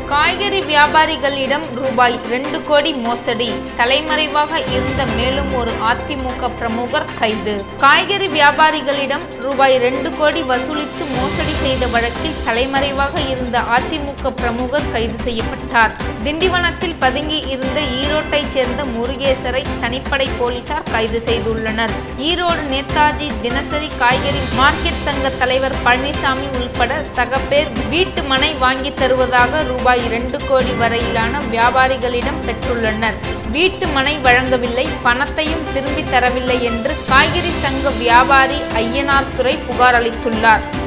காய்கறி வியாபாரிகளிடம் ரூபாய் ரெண்டு கோடி மோசடி தலைமறைவாக இருந்த மேலும் ஒரு அதிமுக பிரமுகர் கைது காய்கறி வியாபாரிகளிடம் ரூபாய் ரெண்டு கோடி வசூலித்து மோசடி செய்த வழக்கில் தலைமறைவாக இருந்த அதிமுக பிரமுகர் கைது செய்யப்பட்டார் திண்டிவனத்தில் பதுங்கி இருந்த ஈரோட்டைச் சேர்ந்த முருகேசரை தனிப்படை போலீசார் கைது செய்துள்ளனர் ஈரோடு நேதாஜி தினசரி காய்கறி மார்க்கெட் சங்க தலைவர் பழனிசாமி உள்பட சக பேர் வீட்டு மனை வாங்கி தருவதாக ரூபாய் இரண்டு கோடி வரையிலான வியாபாரிகளிடம் பெற்றுள்ளனர் வீட்டு மனை வழங்கவில்லை பணத்தையும் திரும்பி தரவில்லை என்று காய்கறி சங்க வியாபாரி ஐயனார் துறை புகார் அளித்துள்ளார்